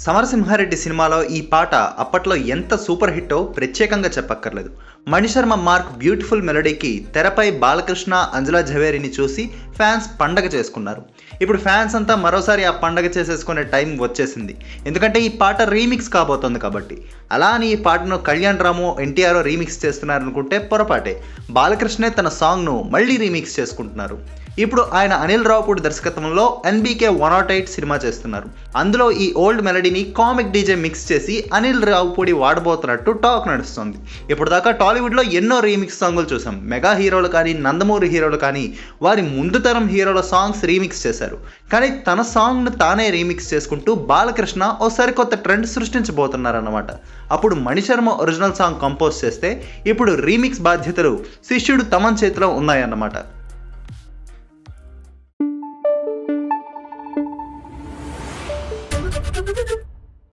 సమరసింహారెడ్డి సినిమాలో ఈ పాట అప్పట్లో ఎంత సూపర్ హిట్టో ప్రత్యేకంగా చెప్పక్కర్లేదు మణిశర్మ మార్క్ బ్యూటిఫుల్ మెలడీకి తెరపై బాలకృష్ణ అంజలా జవేరిని చూసి ఫ్యాన్స్ పండగ చేసుకున్నారు ఇప్పుడు ఫ్యాన్స్ అంతా మరోసారి ఆ పండగ చేసేసుకునే టైం వచ్చేసింది ఎందుకంటే ఈ పాట రీమిక్స్ కాబోతోంది కాబట్టి అలా అని ఈ పాటను కళ్యాణ్ రాము ఎన్టీఆర్ రీమిక్స్ చేస్తున్నారనుకుంటే పొరపాటే బాలకృష్ణే తన సాంగ్ను మళ్ళీ రీమిక్స్ చేసుకుంటున్నారు ఇప్పుడు ఆయన అనిల్ రావుపూడి దర్శకత్వంలో NBK one not eight cinema చేస్తున్నారు అందులో ఈ ఓల్డ్ మెలడీని కామిక్ డీజే మిక్స్ చేసి అనిల్ రావుపూడి వాడబోతున్నట్టు టాక్ నడుస్తుంది ఇప్పుడు దాకా టాలీవుడ్లో ఎన్నో రీమిక్స్ సాంగులు చూసాం మెగా హీరోలు కానీ నందమూరి హీరోలు కానీ వారి ముందు తరం హీరోల సాంగ్స్ రీమిక్స్ చేశారు కానీ తన సాంగ్ను తానే రీమిక్స్ చేసుకుంటూ బాలకృష్ణ ఓ సరికొత్త ట్రెండ్ సృష్టించబోతున్నారన్నమాట అప్పుడు మణిశర్మ ఒరిజినల్ సాంగ్ కంపోజ్ చేస్తే ఇప్పుడు రీమిక్స్ బాధ్యతలు శిష్యుడు తమన్ చేతిలో ఉన్నాయన్నమాట Thank you.